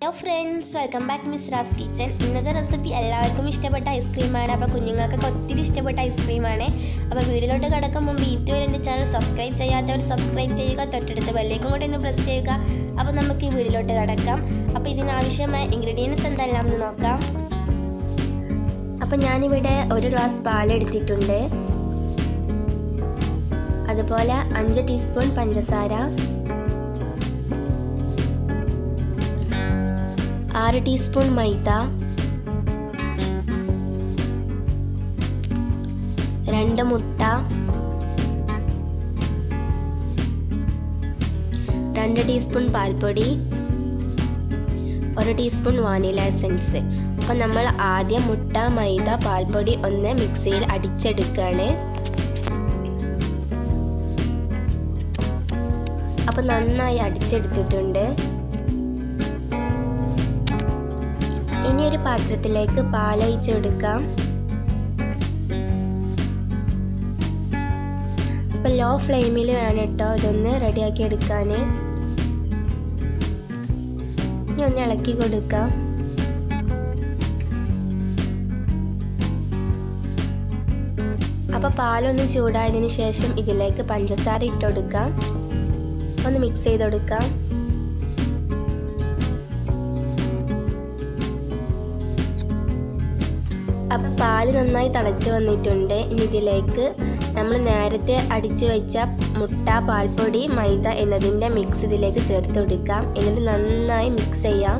hello friends welcome back Misra's kitchen ഇന്നത്തെ recipe എല്ലാവർക്കും ഇഷ്ടപ്പെട്ട ഐസ്ക്രീമാണ് അപ്പോൾ കുഞ്ഞുങ്ങൾക്കൊക്കെ ഒത്തിരി ഇഷ്ടപ്പെട്ട ഐസ്ക്രീമാണ് അപ്പോൾ വീഡിയോയിലോട്ട് കിടക്കും മുമ്പ് ഇതുവരെ എൻ്റെ ചാനൽ സബ്സ്ക്രൈബ് ചെയ്യാത്തവർ സബ്സ്ക്രൈബ് ചെയ്യുക തൊട്ടടുത്ത് ബെല്ലേക്കും കൂടി ഒന്ന് പ്രസ് ചെയ്യുക അപ്പോൾ നമുക്ക് ഈ വീഡിയോയിലോട്ട് കിടക്കാം അപ്പോൾ ഇതിനാവശ്യമായ ഇൻഗ്രീഡിയൻസ് എന്തെല്ലാം എന്ന് നോക്കാം അപ്പോൾ ഞാനിവിടെ ഒരു ഗ്ലാസ് പാൽ എടുത്തിട്ടുണ്ട് അതുപോലെ അഞ്ച് ടീസ്പൂൺ പഞ്ചസാര ആറ് ടീസ്പൂൺ മൈദ രണ്ട് മുട്ട രണ്ട് ടീസ്പൂൺ പാൽപ്പൊടി ഒരു ടീസ്പൂൺ വാനില എസൻസ് അപ്പം നമ്മൾ ആദ്യം മുട്ട മൈദ പാൽപ്പൊടി ഒന്ന് മിക്സിയിൽ അടിച്ചെടുക്കുകയാണ് അപ്പം നന്നായി അടിച്ചെടുത്തിട്ടുണ്ട് ഇനി ഒരു പാത്രത്തിലേക്ക് പാലൊഴിച്ച് കൊടുക്കാം അപ്പം ലോ ഫ്ലെയിമിൽ വേണം കേട്ടോ ഇതൊന്ന് റെഡിയാക്കി എടുക്കാൻ ഇനി ഒന്ന് ഇളക്കി കൊടുക്കാം അപ്പോൾ പാലൊന്ന് ചൂടായതിനു ശേഷം ഇതിലേക്ക് പഞ്ചസാര ഇട്ട് കൊടുക്കാം ഒന്ന് മിക്സ് ചെയ്ത് കൊടുക്കാം അപ്പം പാല് നന്നായി തിളച്ച് വന്നിട്ടുണ്ട് ഇനി ഇതിലേക്ക് നമ്മൾ നേരത്തെ അടിച്ചു വെച്ച മുട്ട പാൽപ്പൊടി മൈദ എന്നതിൻ്റെ മിക്സ് ഇതിലേക്ക് ചേർത്ത് കൊടുക്കാം എന്നിട്ട് നന്നായി മിക്സ് ചെയ്യാം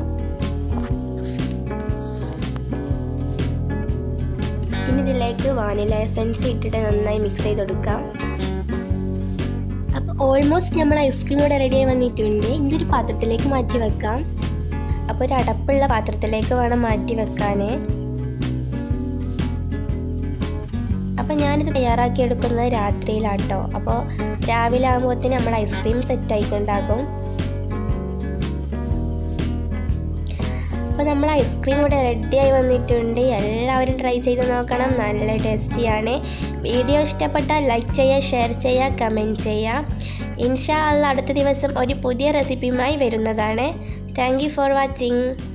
ഇനി ഇതിലേക്ക് വാനില എസൻസ് ഇട്ടിട്ട് നന്നായി മിക്സ് ചെയ്ത് കൊടുക്കാം അപ്പോൾ ഓൾമോസ്റ്റ് നമ്മൾ ഐസ്ക്രീം ഇവിടെ റെഡിയായി വന്നിട്ടുണ്ട് ഇതൊരു പാത്രത്തിലേക്ക് മാറ്റി വെക്കാം അപ്പോൾ ഒരു അടപ്പുള്ള പാത്രത്തിലേക്ക് വേണം മാറ്റി വെക്കാൻ അപ്പം ഞാനിത് തയ്യാറാക്കി എടുക്കുന്നത് രാത്രിയിലാട്ടോ അപ്പോൾ രാവിലെ ആകുമ്പോഴത്തേന് നമ്മൾ ഐസ്ക്രീം സെറ്റ് ആയിട്ടുണ്ടാകും അപ്പോൾ നമ്മൾ ഐസ്ക്രീം ഇവിടെ റെഡിയായി വന്നിട്ടുണ്ട് എല്ലാവരും ട്രൈ ചെയ്ത് നോക്കണം നല്ല ടേസ്റ്റിയാണ് വീഡിയോ ഇഷ്ടപ്പെട്ടാൽ ലൈക്ക് ചെയ്യുക ഷെയർ ചെയ്യുക കമൻറ്റ് ചെയ്യുക ഇൻഷാ അല്ല അടുത്ത ദിവസം ഒരു പുതിയ റെസിപ്പിയുമായി വരുന്നതാണ് താങ്ക് യു ഫോർ വാച്ചിങ്